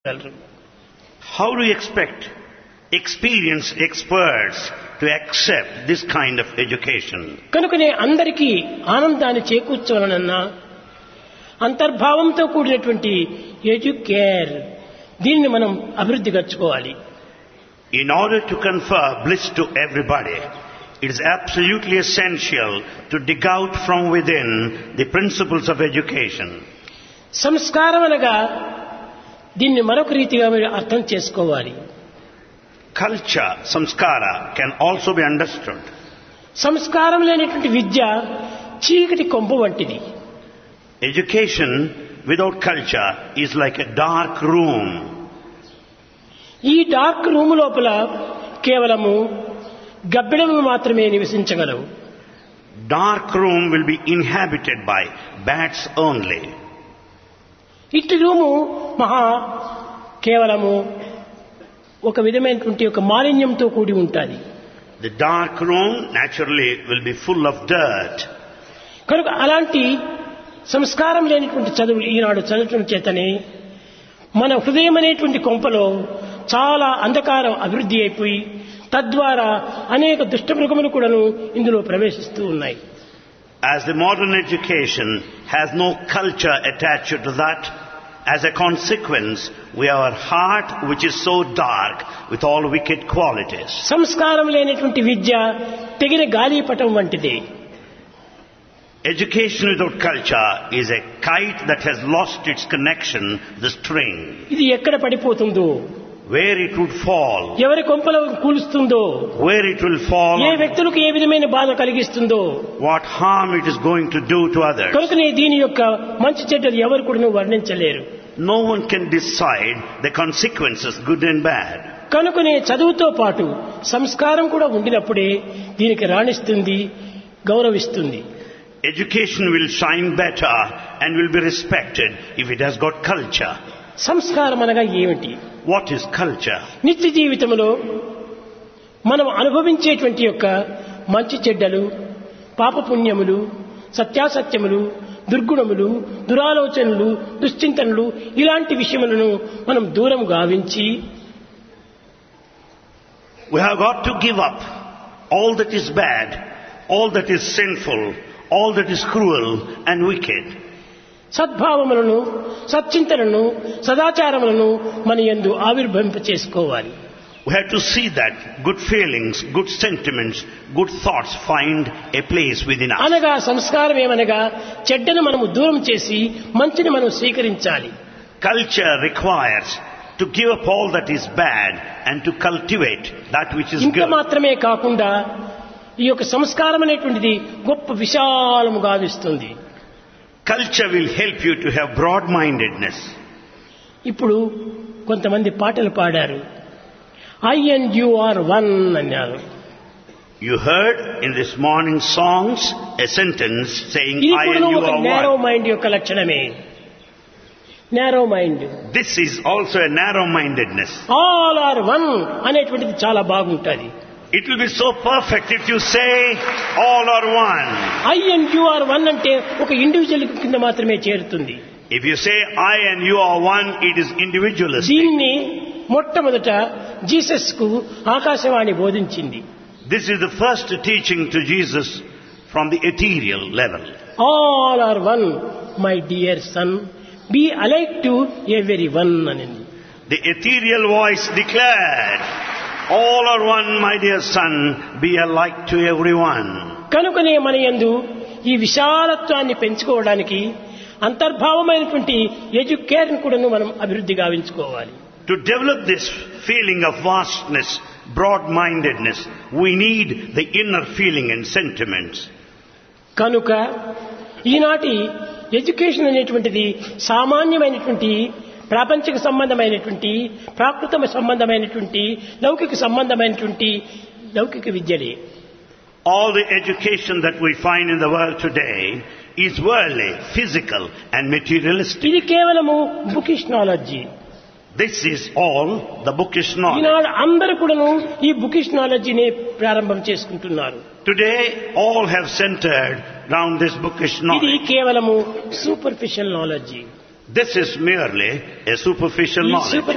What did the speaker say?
గలరు How do you expect experienced experts to accept this kind of education? కనుకనే అందరికీ ఆనందాన్ని చేకూర్చవలనన్నా అంతర్భావంతో కూడినటువంటి ఎడ్యుకేర్ దీన్ని మనం అభివృద్ధి గర్చుకోవాలి In order to confer bliss to everybody, it is absolutely essential to dig out from within the principles of education. సంస్కారం అనగా దీన్ని మరొక రీతిగా మీరు అర్థం చేసుకోవాలి Culture, samskara, can also be understood. సంస్కారం లేనటువంటి విద్య చీకటి కొంపు వంటిది Education without culture is like a dark room. ఈ డార్క్ రూమ్ లోపల కేవలము గబ్బిడములు మాత్రమే నివసించగలవు Dark room will be inhabited by bats only. ఇట్టి రూము మహా కేవలము ఒక విధమైనటువంటి ఒక మాలిన్యంతో కూడి ఉంటుంది The dark room naturally will be full of dirt. కనుక అలాంటి సంస్కారం లేనటువంటి చదువులు ఈనాడు చదవటం చేతనే మన హృదయం అనేటువంటి కొంపలో చాలా అంధకారం అభివృద్ధి అయిపోయి తద్వారా అనేక దుష్టమృగములు కూడాను ఇందులో ప్రవేశిస్తూ ఉన్నాయి As the modern education has no culture attached to that, as a consequence, we have our heart which is so dark with all wicked qualities. సంస్కారం లేనటువంటి విద్య తెగిన గాలిపటం వంటిది Education without culture is a kite that has lost its connection, the string, ఇది ఎక్కడ పడిపోతుందో where it would fall, ఎవరి కొంపలో కూలుస్తుందో where it will fall, ఏ వ్యక్తులకు ఏ విధమైన బాధ కలిగిస్తుందో what harm it is going to do to others. కనుకనే దీని యొక్క మంచి చెడ్డలు ఎవరు కూడా వర్ణించలేరు No one can decide the consequences, good and bad. కనుకనే చదువుతో పాటు సంస్కారం కూడా ఉండినప్పుడే దీనికి రాణిస్తుంది గౌరవిస్తుంది Education will shine better and will be respected if it has got culture. సంస్కారం అనగా ఏమిటి What is culture? నిత్య జీవితంలో మనం అనుభవించేటువంటి యొక్క మంచి చెడ్డలు పాపపుణ్యములు సత్యాసత్యములు దుర్గుణములు దురాలోచనలు దుశ్చింతనలు ఇలాంటి విషయములను మనం దూరం గావించి We have got to give up all that is bad, all that is sinful, all that is cruel and wicked. సద్భావములను సచ్చింతనను సదాచారములను మన యందు ఆవిర్భవింప చేసుకోవాలి We have to see that good feelings, good sentiments, good thoughts find a place within us. అనగా సంస్కారం ఏమనగా చెడ్డను మనము దూరం చేసి మంచిని మనం స్వీకరించాలి Culture requires to give up all that is bad and to cultivate that which is ఇంత good. మాత్రమే కాకుండా ఈ యొక్క సంస్కారం అనేటువంటిది గొప్ప విశాలము గావిస్తుంది Culture will help you to have broad-mindedness. ఇప్పుడు కొంతమంది పాటలు పాడారు I and you are one అన్నారు You heard in this morning songs a sentence saying, ఇది I కూడా and you ఒక are నేరో one. మైండ్ యొక్క లక్షణమే narrow mind This is also a narrow-mindedness. All are one అనేటువంటిది చాలా బాగుంటుంది It will be so perfect if you say, all are one. I and you are one అంటే ఒక individual కింద మాత్రమే చేరుతుంది If you say, I and you are one, it is individualistic. దీన్ని మొట్టమొదట జీసస్ కు ఆకాశవాణి బోధించింది This is the first teaching to Jesus from the ethereal level. All are one my dear son be alike to everyone అనింది The ethereal voice declared, all are one, my dear son, be alike to everyone. కనుకనే మన యందు ఈ విశాలత్వాన్ని పెంచుకోవడానికి అంతర్భావమైనటువంటి education కూడాను మనం అభివృద్ధి గావించుకోవాలి To develop this feeling of vastness, broad-mindedness, we need the inner feeling and sentiments. కనుక ఈనాటి ఎడ్యుకేషన్ అనేటువంటిది సామాన్యమైనటువంటి ప్రాపంచిక సంబంధమైనటువంటి ప్రాకృత సంబంధమైనటువంటి లౌకిక సంబంధమైనటువంటి లౌకిక విద్యలే All the education that we find in the world today is worldly, physical and materialistic. ఇది కేవలము bookish knowledge This is all the bookish knowledge. ఈనాడు అందరూ కూడాను ఈ బుకిష్ నాలెడ్జిని ప్రారంభం చేసుకుంటున్నారు Today, all have centered round this bookish ఇది knowledge. కేవలము superficial knowledge This is merely a superficial ఈ knowledge. సూపర్